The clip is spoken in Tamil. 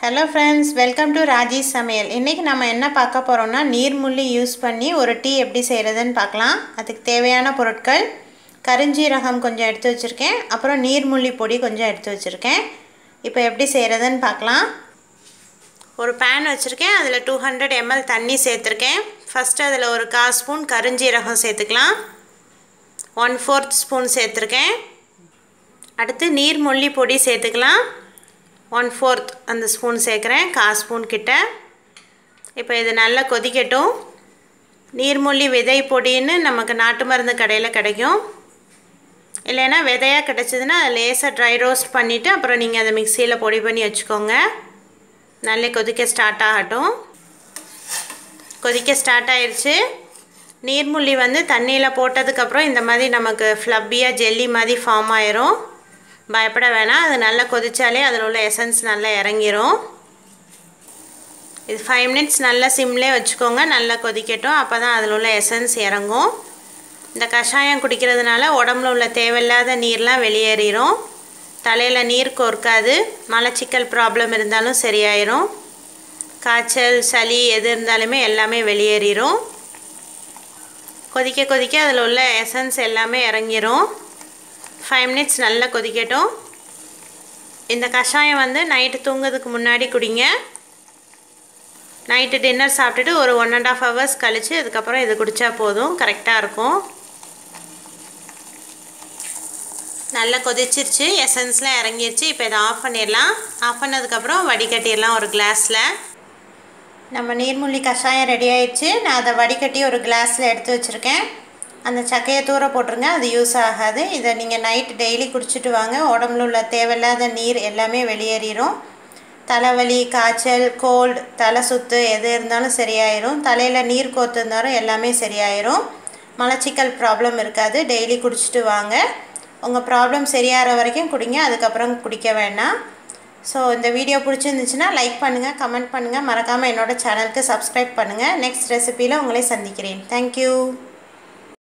hello friends welcome to Rajesh சமையல் இன்றைக்கி நம்ம என்ன பார்க்க போகிறோம்னா நீர்முள்ளி யூஸ் பண்ணி ஒரு டீ எப்படி செய்கிறதுன்னு பார்க்கலாம் அதுக்கு தேவையான பொருட்கள் கருஞ்சீரகம் கொஞ்சம் எடுத்து வச்சுருக்கேன் அப்புறம் நீர்முள்ளி பொடி கொஞ்சம் எடுத்து வச்சுருக்கேன் இப்போ எப்படி செய்கிறதுன்னு பார்க்கலாம் ஒரு பேன் வச்சுருக்கேன் அதில் டூ ஹண்ட்ரட் எம்எல் தண்ணி சேர்த்துருக்கேன் ஃபஸ்ட்டு அதில் ஒரு கால் ஸ்பூன் கருஞ்சீரகம் சேர்த்துக்கலாம் ஒன் ஃபோர்த் ஸ்பூன் சேர்த்துருக்கேன் அடுத்து நீர்முள்ளி பொடி சேர்த்துக்கலாம் ஒன் ஃபோர்த் அந்த ஸ்பூன் சேர்க்குறேன் கால் ஸ்பூன் கிட்ட இப்போ இது நல்லா கொதிக்கட்டும் நீர்முள்ளி விதை பொடின்னு நமக்கு நாட்டு மருந்து கடையில் கிடைக்கும் இல்லைன்னா விதையாக கிடச்சிதுன்னா அதை லேசாக ட்ரை ரோஸ்ட் பண்ணிவிட்டு அப்புறம் நீங்கள் அதை மிக்சியில் பொடி பண்ணி வச்சுக்கோங்க நல்லா கொதிக்க ஸ்டார்ட் ஆகட்டும் கொதிக்க ஸ்டார்ட் ஆயிடுச்சு நீர்முள்ளி வந்து தண்ணியில் போட்டதுக்கப்புறம் இந்த மாதிரி நமக்கு ஃப்ளப்பியாக ஜெல்லி மாதிரி ஃபார்ம் ஆயிரும் பயப்பட வேணாம் அது நல்லா கொதித்தாலே அதில் உள்ள எசன்ஸ் நல்லா இறங்கிரும் இது ஃபைவ் மினிட்ஸ் நல்லா சிம்லே வச்சுக்கோங்க நல்லா கொதிக்கட்டும் அப்போ தான் அதில் உள்ள எசன்ஸ் இறங்கும் இந்த கஷாயம் குடிக்கிறதுனால உடம்புல உள்ள தேவையில்லாத நீர்லாம் வெளியேறிடும் தலையில் நீர் கோர்க்காது மலச்சிக்கல் ப்ராப்ளம் இருந்தாலும் சரியாயிரும் காய்ச்சல் சளி எது இருந்தாலுமே எல்லாமே வெளியேறிடும் கொதிக்க கொதிக்க அதில் உள்ள எசன்ஸ் எல்லாமே இறங்கிரும் ஃபைவ் மினிட்ஸ் நல்லா கொதிக்கட்டும் இந்த கஷாயம் வந்து நைட்டு தூங்குறதுக்கு முன்னாடி குடிங்க நைட்டு டின்னர் சாப்பிட்டுட்டு ஒரு ஒன் அண்ட் ஆஃப் ஹவர்ஸ் கழித்து அதுக்கப்புறம் இது குடித்தா போதும் கரெக்டாக இருக்கும் நல்லா கொதிச்சிருச்சு எசன்ஸ்லாம் இறங்கிருச்சு இப்போ இதை ஆஃப் பண்ணிடலாம் ஆஃப் பண்ணதுக்கப்புறம் வடிகட்டிடலாம் ஒரு கிளாஸில் நம்ம நீர்முள்ளி கஷாயம் ரெடி ஆயிடுச்சு நான் அதை வடிகட்டி ஒரு கிளாஸில் எடுத்து வச்சுருக்கேன் அந்த சக்கையை தூர போட்டுருங்க அது யூஸ் ஆகாது இதை நீங்கள் நைட் டெய்லி குடிச்சிட்டு வாங்க உடம்புல உள்ள தேவையில்லாத நீர் எல்லாமே வெளியேறிடும் தலைவலி காய்ச்சல் கோல்டு தலை சுத்து எது இருந்தாலும் சரியாயிரும் தலையில் நீர் கோர்த்து இருந்தாலும் எல்லாமே சரியாயிரும் மலச்சிக்கல் ப்ராப்ளம் இருக்காது டெய்லி குடிச்சிட்டு வாங்க உங்கள் ப்ராப்ளம் சரியாகிற வரைக்கும் குடிங்க அதுக்கப்புறம் குடிக்க வேண்டாம் ஸோ இந்த வீடியோ பிடிச்சிருந்துச்சுன்னா லைக் பண்ணுங்கள் கமெண்ட் பண்ணுங்கள் மறக்காமல் என்னோடய சேனலுக்கு சப்ஸ்கிரைப் பண்ணுங்கள் நெக்ஸ்ட் ரெசிப்பியில் உங்களை சந்திக்கிறேன் தேங்க்யூ